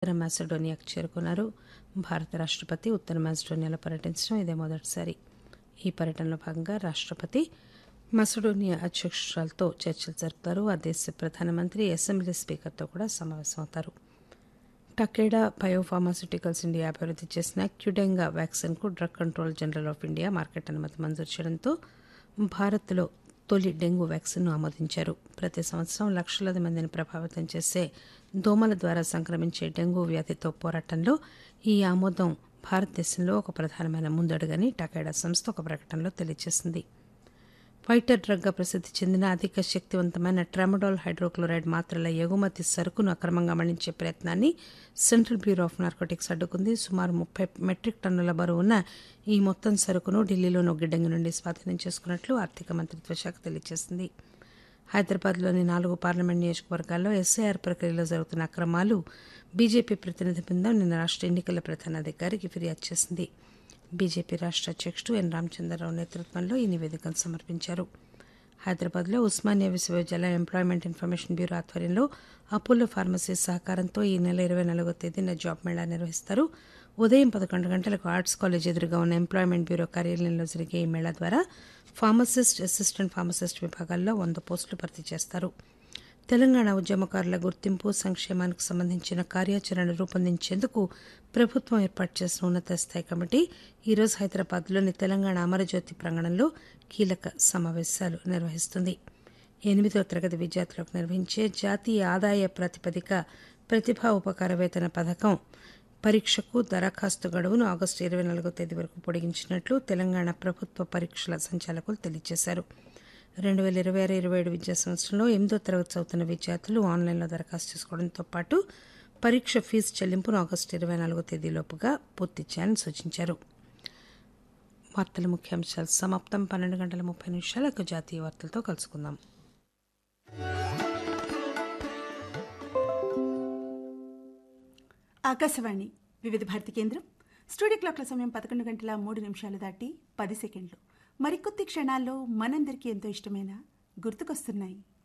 ఉత్తర మాసిడోనియాకు చేరుకున్నారు భారత రాష్ట్రపతి ఉత్తర మాసిడోనియాలో పర్యటించడం ఇదే మొదటిసారి ఈ పర్యటనలో భాగంగా రాష్ట్రపతి మసడోనియా అధ్యక్షురాలతో చర్చలు జరుపుతారు ఆ దేశ ప్రధానమంత్రి అసెంబ్లీ స్పీకర్తో కూడా సమావేశమవుతారు టకేడా బయోఫార్మాస్యూటికల్స్ ఇండియా అభివృద్ధి చేసిన క్యుడెంగా వ్యాక్సిన్కు drug control general of India market అనుమతి మంజూరు చేయడంతో భారత్లో తొలి డెంగూ వ్యాక్సిన్ను ఆమోదించారు ప్రతి సంవత్సరం లక్షలాది మందిని ప్రభావితం చేసే దోమల ద్వారా సంక్రమించే డెంగూ వ్యాధితో పోరాటంలో ఈ ఆమోదం భారతదేశంలో ఒక ప్రధానమైన ముందడుగని టకేడా సంస్థ ఒక ప్రకటనలో తెలియజేసింది ఫైటర్ డ్రగ్గా ప్రసిద్ధి చెందిన అధిక శక్తివంతమైన ట్రామడాల్ హైడ్రోక్లోరైడ్ మాత్రల ఎగుమతి సరుకును అక్రమంగా మళ్లించే ప్రయత్నాన్ని సెంట్రల్ బ్యూరో ఆఫ్ నార్కోటిక్స్ అడ్డుకుంది సుమారు ముప్పై మెట్రిక్ టన్నుల బరువు ఉన్న ఈ మొత్తం సరుకును ఢిల్లీలోని గిడ్డంగి నుండి స్వాధీనం చేసుకున్నట్లు ఆర్థిక మంత్రిత్వ శాఖ తెలియజేసింది హైదరాబాద్లోని నాలుగు పార్లమెంట్ నియోజకవర్గాల్లో ఎస్ఐఆర్ ప్రక్రియలో జరుగుతున్న అక్రమాలు బీజేపీ ప్రతినిధి బృందం నిన్న రాష్ట్ర ఎన్నికల ప్రధానాధికారికి ఫిర్యాదు చేసింది బీజేపీ రాష్ట్ర అధ్యక్షుడు ఎన్ రామచంద్రరావు నేతృత్వంలో ఈ నివేదికను సమర్పించారు హైదరాబాద్లో ఉస్మానియా విశ్వవిద్యాలయం ఎంప్లాయ్మెంట్ ఇన్ఫర్మేషన్ బ్యూరో ఆధ్వర్యంలో అపోలో ఫార్మసీ సహకారంతో ఈ నెల ఇరవై నాలుగో తేదీన జాబ్ మేళా నిర్వహిస్తారు ఉదయం పదకొండు గంటలకు ఆర్ట్స్ కాలేజ్ ఎదురుగా ఉన్న ఎంప్లాయ్మెంట్ బ్యూరో కార్యాలయంలో జరిగే ఈ మేళా ద్వారా ఫార్మసిస్ట్ అసిస్టెంట్ ఫార్మసిస్ట్ విభాగాల్లో వంద పోస్టులు భర్తీ చేస్తారు తెలంగాణ ఉద్యమకారుల గుర్తింపు సంక్షేమానికి సంబంధించిన కార్యాచరణ రూపొందించేందుకు ప్రభుత్వం ఏర్పాటు చేసిన ఉన్నత స్థాయి కమిటీ ఈరోజు హైదరాబాద్లోని తెలంగాణ అమరజ్యోతి ప్రాంగణంలో కీలక సమావేశాలు నిర్వహిస్తుంది ఎనిమిదో తరగతి విద్యార్థులకు నిర్వహించే జాతీయ ఆదాయ ప్రాతిపదిక ప్రతిభా ఉపకార వేతన పథకం పరీక్షకు దరఖాస్తు గడువును ఆగస్టు ఇరవై నాలుగో తేదీ వరకు పొడిగించినట్లు తెలంగాణ ప్రభుత్వ పరీక్షల సంచాలకులు తెలియజేశారు రెండు వేల ఇరవై ఆరు ఇరవై ఏడు విద్యా సంవత్సరంలో ఎనిమిదో తరగతి చదువుతున్న విద్యార్థులు ఆన్లైన్లో దరఖాస్తు చేసుకోవడంతో పాటు పరీక్ష ఫీజు చెల్లింపును ఆగస్టు ఇరవై నాలుగో తేదీలోపుగా పూర్తి చేయాలని సూచించారు వార్తల ముఖ్యాంశాలు సమాప్తం పన్నెండు గంటల ముప్పై నిమిషాలకు జాతీయ వార్తలతో కలుసుకుందాం ఆకాశవాణి వివిధ భారతి కేంద్రం స్టూడియో క్లాక్ల సమయం పదకొండు గంటల మూడు నిమిషాలు దాటి పది సెకండ్లు మరికొద్ది క్షణాల్లో మనందరికీ ఎంతో ఇష్టమైన గుర్తుకొస్తున్నాయి